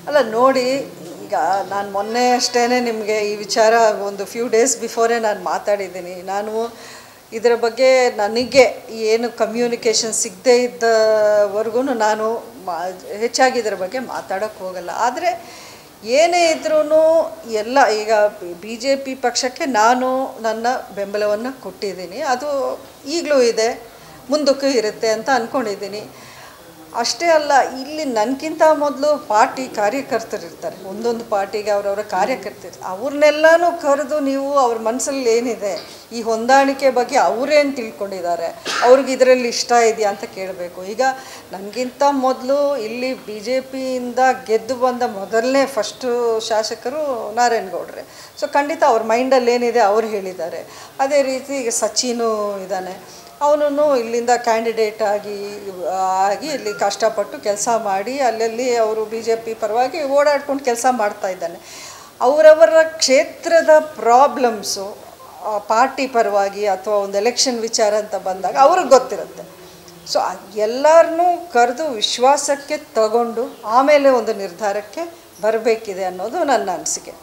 ಅಲ್ಲ ನೋಡಿ ಈಗ ನಾನು ಮೊನ್ನೆ ಅಷ್ಟೇ ನಿಮಗೆ ಈ ವಿಚಾರ ಒಂದು ಫ್ಯೂ ಡೇಸ್ ಬಿಫೋರೇ ನಾನು ಮಾತಾಡಿದ್ದೀನಿ ನಾನು ಇದರ ಬಗ್ಗೆ ನನಗೆ ಏನು ಕಮ್ಯುನಿಕೇಷನ್ ಸಿಗದೇ ಇದ್ದವರೆಗೂ ನಾನು ಮಾ ಹೆಚ್ಚಾಗಿ ಇದರ ಬಗ್ಗೆ ಮಾತಾಡೋಕ್ಕೆ ಹೋಗಲ್ಲ ಆದರೆ ಏನೇ ಇದ್ರೂ ಎಲ್ಲ ಈಗ ಬಿ ಜೆ ಪಿ ಪಕ್ಷಕ್ಕೆ ನಾನು ನನ್ನ ಬೆಂಬಲವನ್ನು ಕೊಟ್ಟಿದ್ದೀನಿ ಅದು ಈಗಲೂ ಇದೆ ಮುಂದಕ್ಕೂ ಇರುತ್ತೆ ಅಂತ ಅಂದ್ಕೊಂಡಿದ್ದೀನಿ ಅಷ್ಟೇ ಅಲ್ಲ ಇಲ್ಲಿ ನನಗಿಂತ ಮೊದಲು ಪಾರ್ಟಿ ಕಾರ್ಯಕರ್ತರು ಇರ್ತಾರೆ ಒಂದೊಂದು ಪಾರ್ಟಿಗೆ ಅವರವರ ಕಾರ್ಯಕರ್ತರು ಅವ್ರನ್ನೆಲ್ಲನೂ ಕರೆದು ನೀವು ಅವ್ರ ಮನಸ್ಸಲ್ಲಿ ಏನಿದೆ ಈ ಹೊಂದಾಣಿಕೆ ಬಗ್ಗೆ ಅವರೇನು ತಿಳ್ಕೊಂಡಿದ್ದಾರೆ ಅವ್ರಿಗೆ ಇದರಲ್ಲಿ ಇಷ್ಟ ಇದೆಯಾ ಅಂತ ಕೇಳಬೇಕು ಈಗ ನನಗಿಂತ ಮೊದಲು ಇಲ್ಲಿ ಬಿ ಜೆ ಪಿಯಿಂದ ಗೆದ್ದು ಬಂದ ಮೊದಲನೇ ಫಸ್ಟು ಶಾಸಕರು ನಾರಾಯಣಗೌಡ್ರೆ ಸೊ ಖಂಡಿತ ಅವ್ರ ಮೈಂಡಲ್ಲಿ ಏನಿದೆ ಅವ್ರು ಹೇಳಿದ್ದಾರೆ ಅದೇ ರೀತಿ ಈಗ ಸಚಿನು ಇದ್ದಾನೆ ಅವನು ಇಲ್ಲಿಂದ ಕ್ಯಾಂಡಿಡೇಟ್ ಆಗಿ ಆಗಿ ಇಲ್ಲಿ ಕಷ್ಟಪಟ್ಟು ಕೆಲಸ ಮಾಡಿ ಅಲ್ಲಲ್ಲಿ ಅವರು ಬಿ ಜೆ ಪಿ ಪರವಾಗಿ ಓಡಾಡ್ಕೊಂಡು ಕೆಲಸ ಮಾಡ್ತಾ ಇದ್ದಾನೆ ಅವರವರ ಕ್ಷೇತ್ರದ ಪ್ರಾಬ್ಲಮ್ಸು ಪಾರ್ಟಿ ಪರವಾಗಿ ಅಥವಾ ಒಂದು ಎಲೆಕ್ಷನ್ ವಿಚಾರ ಅಂತ ಬಂದಾಗ ಅವ್ರಿಗೆ ಗೊತ್ತಿರುತ್ತೆ ಸೊ ಎಲ್ಲರನ್ನೂ ಕರೆದು ವಿಶ್ವಾಸಕ್ಕೆ ತಗೊಂಡು ಆಮೇಲೆ ಒಂದು ನಿರ್ಧಾರಕ್ಕೆ ಬರಬೇಕಿದೆ ಅನ್ನೋದು ನನ್ನ ಅನಿಸಿಕೆ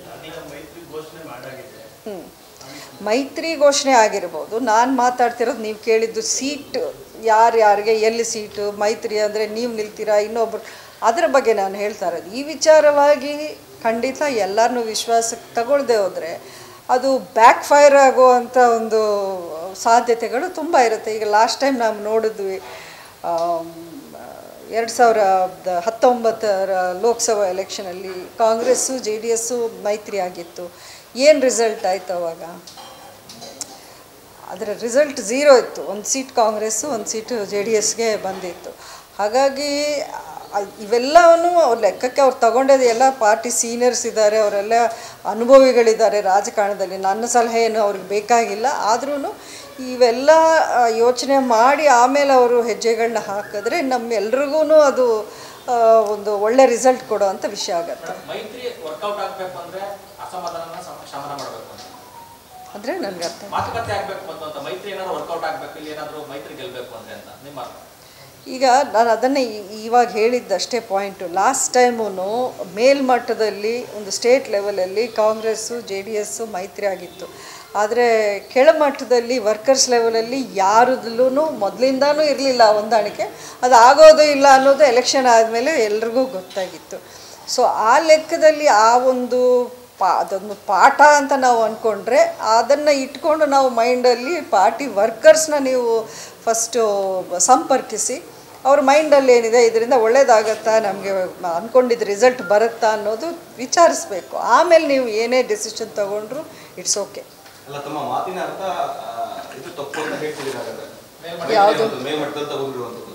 ಹ್ಞೂ ಮೈತ್ರಿ ಘೋಷಣೆ ಆಗಿರ್ಬೋದು ನಾನು ಮಾತಾಡ್ತಿರೋದು ನೀವು ಕೇಳಿದ್ದು ಸೀಟ್ ಯಾರ್ಯಾರಿಗೆ ಎಲ್ಲಿ ಸೀಟು ಮೈತ್ರಿ ಅಂದರೆ ನೀವು ನಿಲ್ತೀರಾ ಇನ್ನೊಬ್ರು ಅದರ ಬಗ್ಗೆ ನಾನು ಹೇಳ್ತಾ ಇರೋದು ಈ ವಿಚಾರವಾಗಿ ಖಂಡಿತ ಎಲ್ಲರನ್ನೂ ವಿಶ್ವಾಸಕ್ಕೆ ತಗೊಳ್ದೆ ಹೋದರೆ ಅದು ಬ್ಯಾಕ್ ಫೈರ್ ಆಗುವಂಥ ಒಂದು ಸಾಧ್ಯತೆಗಳು ತುಂಬ ಇರುತ್ತೆ ಈಗ ಲಾಸ್ಟ್ ಟೈಮ್ ನಾವು ನೋಡಿದ್ವಿ ಎರಡು ಸಾವಿರದ ಹತ್ತೊಂಬತ್ತರ ಲೋಕಸಭಾ ಎಲೆಕ್ಷನಲ್ಲಿ ಕಾಂಗ್ರೆಸ್ಸು ಜೆ ಡಿ ಎಸ್ಸು ಮೈತ್ರಿ ಆಗಿತ್ತು ಏನು ರಿಸಲ್ಟ್ ಆಯಿತು ಅವಾಗ ಅದರ ರಿಸಲ್ಟ್ ಝೀರೋ ಇತ್ತು ಒಂದು ಸೀಟ್ ಕಾಂಗ್ರೆಸ್ಸು ಒಂದು ಸೀಟು ಜೆ ಡಿ ಎಸ್ಗೆ ಬಂದಿತ್ತು ಹಾಗಾಗಿ ಅ- ಇವೆಲ್ಲವನ್ನು ಅವ್ರ ಲೆಕ್ಕಕ್ಕೆ ಅವ್ರು ತಗೊಂಡದ್ದು ಎಲ್ಲ ಪಾರ್ಟಿ ಸೀನಿಯರ್ಸ್ ಇದ್ದಾರೆ ಅವರೆಲ್ಲ ಅನುಭವಿಗಳಿದ್ದಾರೆ ರಾಜಕಾರಣದಲ್ಲಿ ನನ್ನ ಸಲಹೆ ಏನು ಅವ್ರಿಗೆ ಬೇಕಾಗಿಲ್ಲ ಆದ್ರೂ ಇವೆಲ್ಲ ಆ, ಯೋಚನೆ ಮಾಡಿ ಆಮೇಲೆ ಅವರು ಹೆಜ್ಜೆಗಳನ್ನ ಹಾಕಿದ್ರೆ ನಮ್ಮೆಲ್ರಿಗೂ ಅದು ಆ, ಒಂದು ಒಳ್ಳೆ ರಿಸಲ್ಟ್ ಕೊಡೋವಂಥ ವಿಷಯ ಆಗುತ್ತೆ ಮೈತ್ರಿ ವರ್ಕೌಟ್ ಆಗ್ಬೇಕು ಅಂದ್ರೆ ಅಸಮಾಧಾನ ಶಮನ ಮಾಡಬೇಕು ಅಂತ ಅಂದರೆ ನನಗೆ ಅರ್ಥ ಮಾತುಕತೆ ಆಗ್ಬೇಕು ಅಂತ ಅಂತ ಮೈತ್ರಿ ಏನಾದ್ರು ವರ್ಕೌಟ್ ಆಗ್ಬೇಕು ಇಲ್ಲಿ ಏನಾದ್ರು ಮೈತ್ರಿ ಗೆಲ್ಬೇಕು ಅಂದ್ರೆ ಅಂತ ನಿಮ್ಮ ಅರ್ಥ ಈಗ ನಾನು ಅದನ್ನೇ ಈ- ಇವಾಗ ಹೇಳಿದ್ದಷ್ಟೇ ಪಾಯಿಂಟು ಲಾಸ್ಟ್ ಟೈಮೂ ಮೇಲ್ಮಟ್ಟದಲ್ಲಿ ಒಂದು ಸ್ಟೇಟ್ ಲೆವೆಲಲ್ಲಿ ಕಾಂಗ್ರೆಸ್ಸು ಜೆ ಡಿ ಎಸ್ಸು ಮೈತ್ರಿ ಆಗಿತ್ತು ಆದರೆ ಕೆಳಮಟ್ಟದಲ್ಲಿ ವರ್ಕರ್ಸ್ ಲೆವೆಲಲ್ಲಿ ಯಾರದಲ್ಲೂ ಮೊದಲಿಂದನೂ ಇರಲಿಲ್ಲ ಹೊಂದಾಣಿಕೆ ಅದು ಆಗೋದು ಇಲ್ಲ ಅನ್ನೋದು ಎಲೆಕ್ಷನ್ ಆದಮೇಲೆ ಎಲ್ರಿಗೂ ಗೊತ್ತಾಗಿತ್ತು ಸೊ ಆ ಲೆಕ್ಕದಲ್ಲಿ ಆ ಒಂದು ಪಾ ಅದೊಂದು ಪಾಠ ಅಂತ ನಾವು ಅಂದ್ಕೊಂಡ್ರೆ ಅದನ್ನು ಇಟ್ಕೊಂಡು ನಾವು ಮೈಂಡಲ್ಲಿ ಪಾರ್ಟಿ ವರ್ಕರ್ಸ್ನ ನೀವು ಫಸ್ಟು ಸಂಪರ್ಕಿಸಿ ಅವ್ರ ಮೈಂಡಲ್ಲಿ ಏನಿದೆ ಇದರಿಂದ ಒಳ್ಳೇದಾಗತ್ತಾ ನಮಗೆ ಅಂದ್ಕೊಂಡಿದ್ದು ರಿಸಲ್ಟ್ ಬರುತ್ತಾ ಅನ್ನೋದು ವಿಚಾರಿಸ್ಬೇಕು ಆಮೇಲೆ ನೀವು ಏನೇ ಡೆಸಿಷನ್ ತೊಗೊಂಡ್ರು ಇಟ್ಸ್ ಓಕೆ ಅಲ್ಲ ತಮ್ಮ ಮಾತಿನ ಅರ್ಥ ಆ, ಇದು ತಪ್ಪು ಅಂತ ಹೇಳ್ತಿದ್ದೀರಿ ಹಾಗಾದ್ರೆ ಯಾವುದು? ಮೇಲ್ಮಟ್ಟದಲ್ಲಿ ತಗೊಂಡಿರುವಂಥದ್ದು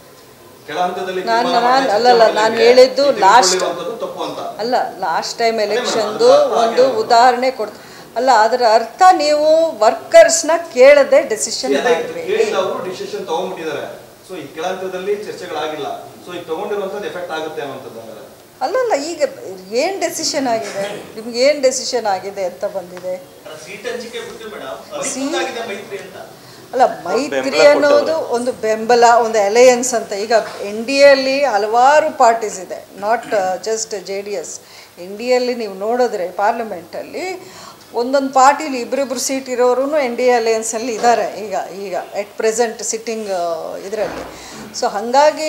ಕೆಳ ಹಂತದಲ್ಲಿ ನಾನು- ತೀರ್ಮಾನ ಮಾಡಿ ನಾನು- ಚರ್ಚೆ ಅಲ್ಲಲ್ಲ, ಮಾಡಿದ್ರೆ ನಾನು ಹೇಳಿದ್ದು ಇದು last- ತಿಳ್ಕೊಳ್ಳಿರುವಂಥದ್ದು ತಪ್ಪು ಅಂತ ಅಲ್ಲ ಲಾಸ್ಟ್ ಟೈಮ್ ಮೇಡಮ್, ಎಲೆಕ್ಷನ್ದು ಅದು ಅರ್ಥ ಒಂದು ಆಗಿರೋದು. ಉದಾಹರಣೆ ಕೊಡ್ತು ಅಲ್ಲ ಅದರ ಅರ್ಥ ನೀವು ವರ್ಕರ್ಸ್ನ ಕೇಳದೆ ಡೆಸಿಷನ್ ಅದೇ ಮಾಡಬೇಡಿ ಕೇಳಿದ ಅವರು ಡಿಸಿಷನ್ ತಗೊಂಡ್ಬಿಟ್ಟಿದ್ದಾರೆ ಸೊ ಈ ಕೆಳ ಹಂತದಲ್ಲಿ ಚರ್ಚೆಗಳಾಗಿಲ್ಲ ಸೊ ಈಗ ತಗೊಂಡಿರುವಂಥದ್ದು ಎಫೆಕ್ಟ್ ಆಗುತ್ತೆ ಅನ್ನುವಂಥದ್ದು ಹಾಗಾದ್ರೆ ಅಲ್ಲಲ್ಲ ಈಗ ಏನು ಡೆಸಿಷನ್ ಆಗಿದೆ ನಿಮ್ಗೆ ಏನು ಡೆಸಿಷನ್ ಆಗಿದೆ ಅಂತ ಬಂದಿದೆ ಸೀಟ್ ಹಂಚಿಕೆ ಬಿಟ್ಟು ಮೇಡಮ್ ಸಿ- ಅಧಿಕೃತವಾಗಿದೆ ಮೈತ್ರಿ ಅಂತ ಅಲ್ಲ ಮೈತ್ರಿ ಅನ್ನೋದು ಒಂದು ಬೆಂಬಲ ಒಂದು ಅಲಯನ್ಸ್ ಅಂತ ಈಗ ಎನ್ ಡಿ ಎಲ್ಲಿ ಹಲವಾರು ಪಾರ್ಟೀಸ್ ಇದೆ not just J D S N D ಎಲ್ಲಿ ನೀವು ನೋಡಿದ್ರೆ ಪಾರ್ಲಿಮೆಂಟಲ್ಲಿ ಒಂದೊಂದು ಪಾರ್ಟಿಲಿ ಇಬ್ಬರಿಬ್ರು ಸೀಟ್ ಇರೋರು ಎನ್ ಡಿ ಎ ಅಲಯನ್ಸಲ್ಲಿ ಇದ್ದಾರೆ ಈಗ ಈಗ ಎಟ್ ಪ್ರೆಸೆಂಟ್ ಸಿಟ್ಟಿಂಗ್ ಇದರಲ್ಲಿ ಸೊ ಹಾಗಾಗಿ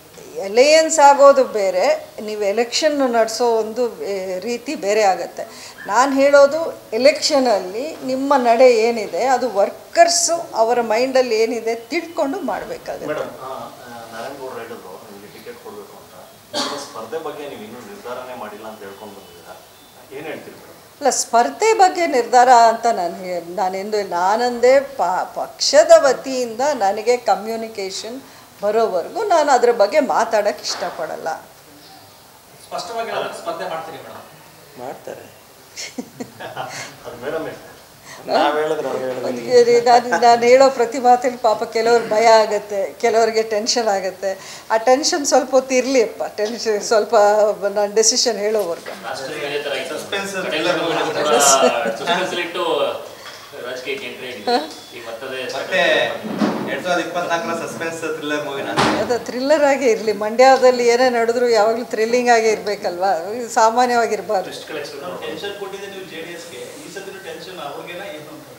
ಎಲಯನ್ಸ್ ಆಗೋದು ಬೇರೆ ನೀವು ಎಲೆಕ್ಷನ್ ನಡೆಸೋ ಒಂದು ಏ, ರೀತಿ ಬೇರೆ ಆಗುತ್ತೆ ನಾನು ಹೇಳೋದು ಎಲೆಕ್ಷನಲ್ಲಿ ನಿಮ್ಮ ನಡೆ ಏನಿದೆ ಅದು ವರ್ಕರ್ಸು ಅವರ ಮೈಂಡಲ್ಲಿ ಏನಿದೆ ತಿಳ್ಕೊಂಡು ಮಾಡಬೇಕಾಗುತ್ತೆ ಮೇಡಮ್ ನಾರಾಯಣಗೌಡರು ಹೇಳಿದ್ರು ನಿಮಗೆ ಟಿಕೆಟ್ ಕೊಡಬೇಕು ಅಂತ ನಿಮ್ಮ ಸ್ಪರ್ಧೆ ಬಗ್ಗೆ ನೀವು ಇನ್ನೂ ನಿರ್ಧಾರನೇ ಮಾಡಿಲ್ಲ ಅಂತ ಹೇಳ್ಕೊಂಡು ಬಂದಿದ್ದೀರಾ ಏನು ಹೇಳ್ತೀರಿ ಮೇಡಮ್ ಅಲ್ಲ ಸ್ಪರ್ಧೆ ಬಗ್ಗೆ ನಿರ್ಧಾರ ಅಂತ ನಾನು ಹೇ ನಾನೆಂದು ನಾನಂದೇ ಪ ಪಕ್ಷದ ವತಿಯಿಂದ ನನಗೆ ಕಮ್ಯುನಿಕೇಷನ್ ಬರೋವರೆಗೂ ನಾನು ಅದ್ರ ಬಗ್ಗೆ ಮಾತಾಡೋಕ್ಕೆ ಇಷ್ಟಪಡಲ್ಲ ಸ್ಪಷ್ಟವಾಗಿ ಹೇಳಿದ್ರೆ ಸ್ಪರ್ಧೆ ಮಾಡ್ತೀರಿ ಮೇಡಮ್ ಮಾಡ್ತಾರೆ ಅದು ಮೇಡಮ್ ನಾವ್ ಹೇಳಿದ್ರೆ ಅವ್ರು ಹೇಳಿದ್ರೆ ಅದಕ್ಕೆ ನಾನು ನಾನು ಹೇಳೋ ಪ್ರತಿ ಮಾತಲ್ಲಿ ಪಾಪ ಕೆಲವ್ರಿಗೆ ಭಯ ಆಗುತ್ತೆ ಕೆಲವರಿಗೆ ಟೆನ್ಷನ್ ಆಗುತ್ತೆ ಆ ಟೆನ್ಷನ್ ಸ್ವಲ್ಪ ಹೊತ್ತು ಇರಲಿ ಅಪ್ಪ ಟೆನ್ಷನ್ ಸ್ವಲ್ಪ ನಾನು ಡೆಸಿಷನ್ ಹೇಳೋವರೆಗೂ Suspense ಸಸ್ಪೆನ್ಸ್ ಇಟ್ಟು ರಾಜಕೀಯಕ್ಕೆ ಎಂಟ್ರಿ ಆಗಿದೆ ಈಗ ಮತ್ತದೆ ಮತ್ತೆ ಎರಡ್ ಸಾವಿರದ ಇಪ್ಪತ್ನಾಲ್ಕರ ಸಸ್ಪೆನ್ಸ್ ಥ್ರಿಲ್ಲರ್ ಮೂವಿನ ಅದು ಥ್ರಿಲ್ಲರ್ ಆಗೇ ಇರಲಿ ಮಂಡ್ಯದಲ್ಲಿ ಏನೇ ನಡೆದ್ರು ಯಾವಾಗಲೂ ಥ್ರಿಲ್ಲಿಂಗ್ ಆಗೇ ಇರಬೇಕಲ್ವಾ ಸಾಮಾನ್ಯವಾಗಿರಬಾರ್ದು ನಾವು ಟೆನ್ಷನ್ ಕೊಟ್ಟಿದ್ದೆ ನೀವು ಜೆ ಡಿ ಎಸ್ಗೆ ಈ ಸತಿ ಟೆನ್ಷನ್ ಅವ್ರಿಗೆಲ್ಲ ಏನು ಅಂತ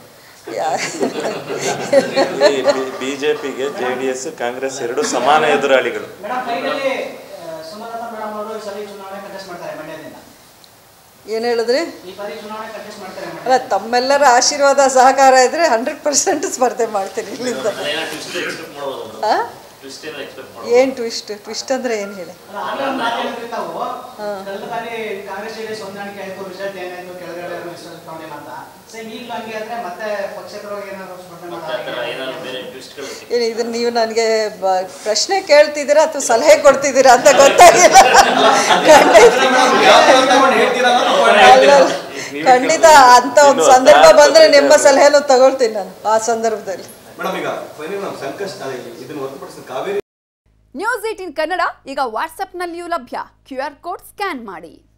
ಬಿಜೆಪಿಗೆ ಜೆ ಡಿ ಎಸ್ ಕಾಂಗ್ರೆಸ್ ಎರಡು ಸಮಾನ ಎದುರಾಳಿಗಳು ಮೇಡಮ್ ಫೈನಲಿ ಸುಮಲತಾ ಮೇಡಮ್ ಅವರು ಈ ಸಲ ಚುನಾವಣೆ ಕಂಟೆಸ್ಟ್ ಮಾಡ್ತಾರೆ ಮಂಡ್ಯದಿಂದ ಏನು ಹೇಳಿದ್ರಿ ಈ ಬಾರಿ ಚುನಾವಣೆ ಕಂಟೆಸ್ಟ್ ಮಾಡ್ತಾರೆ ಅಲ್ಲ ಮಂಡ್ಯ ತಮ್ಮೆಲ್ಲರ ಆಶೀರ್ವಾದ ಸಹಕಾರ ಇದ್ರೆ ಹಂಡ್ರೆಡ್ ಪರ್ಸೆಂಟ್ ಸ್ಪರ್ಧೆ ಮಾಡ್ತೀನಿ ಇಲ್ಲಿಂದ ಟ್ವಿಸ್ಟ್ ಎಕ್ಸ್ಪೆಕ್ಟ್ ಮಾಡ್ಬೋದು ಆ? ಟ್ವಿಸ್ಟ್ ಏನೋ ಎಕ್ಸ್ಪೆಕ್ಟ್ ಮಾಡ್ಬೋದು ಏನು ಟ್ವಿಸ್ಟ್ ಟ್ವಿಸ್ಟ್ ಅಂದ್ರೆ ಏನು ಹೇಳಿ ಅಲ್ಲ ಆಗಲೇ ಒಂದು ಮಾತು ಹೇಳಿದ್ರಿ ತಾವು ಕಳೆದ ಬಾರಿ ಕಾಂಗ್ರೆಸ್ ಜೆಡಿಎಸ್ ಹೊಂದಾಣಿಕೆ ಆಯ್ತು ರಿಸಲ್ಟ್ ಏನಾಯ್ತು ಕೆಳಗಡೆ ಯಾರು ರಿಸಲ್ಟ್ ತಗೊಂಡಿಲ್ಲ ಅಂತ ಸೇಮ್ ಈಗಲೂ ಹಂಗೆ ಆದ್ರೆ ಮತ್ತೆ ಪಕ್ಷೇತರವಾಗಿ ಏನಾದ್ರು ಸ್ಪರ್ಧೆ ಮತ್ತೆ ಆ ಥರ ಏನಾದ್ರು ಮಾಡೋದು ಬೇರೆ ಟ್ವಿಸ್ಟ್ಗಳು ಏನು ಇದನ್ನ ನೀವು ನನಗೆ ಬ- ಪ್ರಶ್ನೆ ಕೇಳ್ತಿದ್ದೀರಾ ಅಥವಾ ಸಲಹೆ ಕೊಡ್ತಿದ್ದೀರಾ ಅಂತ ಗೊತ್ತಾಗಿಲ್ಲ ಹೇಳ್ತೀರಾ ಅಲ್ಲ, ಖಂಡಿತ ಅಂತ ಒಂದು ಸಂದರ್ಭ ಬಂದ್ರೆ ನಿಮ್ಮ ಸಲಹೆನೂ ತಗೊಳ್ತೀನಿ ನಾನು ಆ ಸಂದರ್ಭದಲ್ಲಿ ಮೇಡಮ್ ಈಗ ಫೈನಲ್ ನಮ್ ಸಂಕಷ್ಟ ಇದನ್ನ ಹೊರತುಪಡಿಸಿ ಕಾವೇರಿ ನ್ಯೂಸ್ ಏಟಿನ್ ಕನ್ನಡ ಈಗ ವಾಟ್ಸ್ಆಪ್ನಲ್ಲಿಯೂ ಲಭ್ಯ ಕ್ಯೂ ಆರ್ ಕೋಡ್ ಸ್ಕ್ಯಾನ್ ಮಾಡಿ